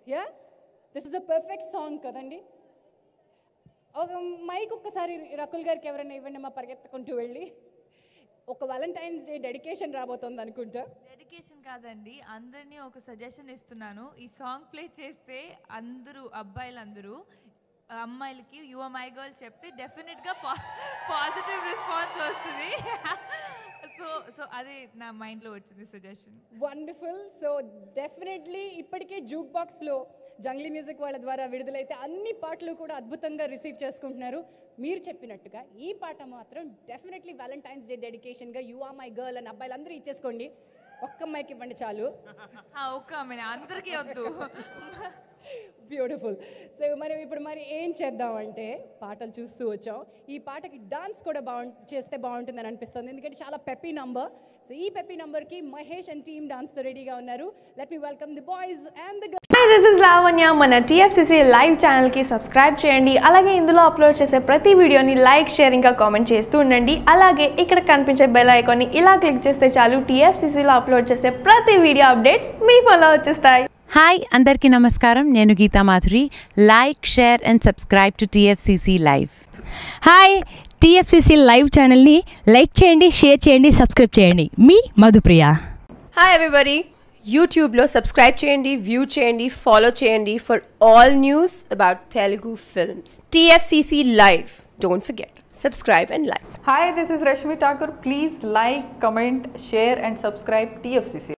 Yeah this is a perfect song కదండి ఒక mic ఒక్కసారి రకుల్ గారికి ఎవరైనా ఇవ్వండి మా పరిగెత్తుకుంటూ వెళ్ళి ఒక వాలంటైన్స్ డే డెడికేషన్ రాబోతోంది అనుకుంటా డెడికేషన్ కాదండి అందరినీ ఒక సజెషన్ ఇస్తున్నాను ఈ సాంగ్ ప్లే చేస్తే అందరూ అబ్బాయిలందరూ అమ్మాయిలకి యు మై గర్ల్ చెప్తే డెఫినెట్గా పాజిటివ్ రెస్పాన్స్ వస్తుంది సో సో అది నా మైండ్లో వచ్చింది సజెషన్ వండర్ఫుల్ సో డెఫినెట్లీ ఇప్పటికే జూక్ బాక్స్లో జంగ్లీ మ్యూజిక్ వాళ్ళ ద్వారా విడుదలైతే అన్ని పాటలు కూడా అద్భుతంగా రిసీవ్ చేసుకుంటున్నారు మీరు చెప్పినట్టుగా ఈ పాట మాత్రం డెఫినెట్లీ వ్యాలంటైన్స్ డే డెడికేషన్గా యు ఆర్ మై గర్ల్ అని అబ్బాయిలందరూ ఇచ్చేసుకోండి ఒక్క అమ్మాయికి ఇవ్వండి చాలు ఒక్క ఆమె అందరికీ వద్దు బ్యూటిఫుల్ సో మరి ఇప్పుడు మరి ఏం చేద్దామంటే పాటలు చూస్తూ వచ్చాం ఈ పాటకి డాన్స్ కూడా బాగు చేస్తే బాగుంటుందని అనిపిస్తుంది ఎందుకంటే చాలా పెప్పీ నంబర్ సో ఈ పెప్పీ నంబర్కి మహేష్ అండ్ టీమ్ డాన్స్తో రెడీగా ఉన్నారు let me welcome the boys and the hi this is Lavanya మన టీఎఫ్సిసి లైవ్ ఛానల్కి సబ్స్క్రైబ్ చేయండి అలాగే ఇందులో అప్లోడ్ చేసే ప్రతి వీడియోని లైక్ షేర్ ఇంకా కామెంట్ చేస్తూ ఉండండి అలాగే ఇక్కడ కనిపించే బెల్ ఐకాన్ని ఇలా క్లిక్ చేస్తే చాలు టీఎఫ్సిసిలో అప్లోడ్ చేసే ప్రతి వీడియో అప్డేట్స్ మీ ఫోన్లో వచ్చేస్తాయి హాయ్ అందరికీ నమస్కారం నేను Geetha Madhuri like share and subscribe to TFCC live hi TFCC live ఛానల్ని లైక్ చేయండి షేర్ చేయండి సబ్స్క్రైబ్ చేయండి మీ మధుప్రియ హాయ్ ఎవ్రీబడి యూట్యూబ్లో సబ్స్క్రైబ్ చేయండి వ్యూ చేయండి ఫాలో చేయండి for all news about Telugu films TFCC live don't forget subscribe and like Hi, this is Rashmi Thakur. Please like, comment, share, and subscribe TFCC.